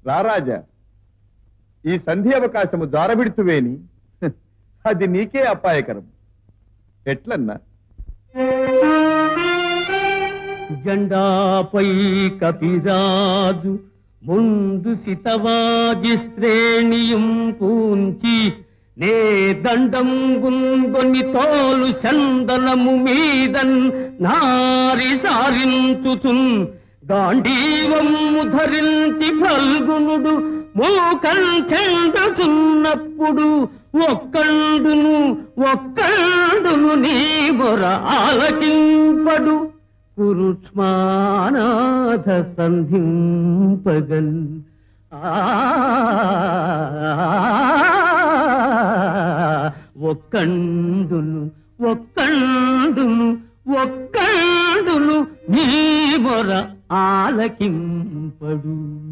రారాజా ఈ సంధి అవకాశము జారబిడుతువేని హ, అది నీకే అపాయకరం ఎట్లన్నా జెండాపై కపిరాజు ముందు సితవాజి శ్రేణియం పూంచి నే దండం గుంగొని తోలు చందనము మీదన్ నారి సారించుచున్ గాంధీవము ధరించి ఫల్గునుడు మూకం చెందుచున్నప్పుడు ఒక్కండును ఒక్కండును నీ మొర ఆలకింపడు కురుష్మానాథ సంధింపగన్ ఆ ఒక్కండును ఒక్కండును ఒక్కండును నీ మొర ఆలకింపడు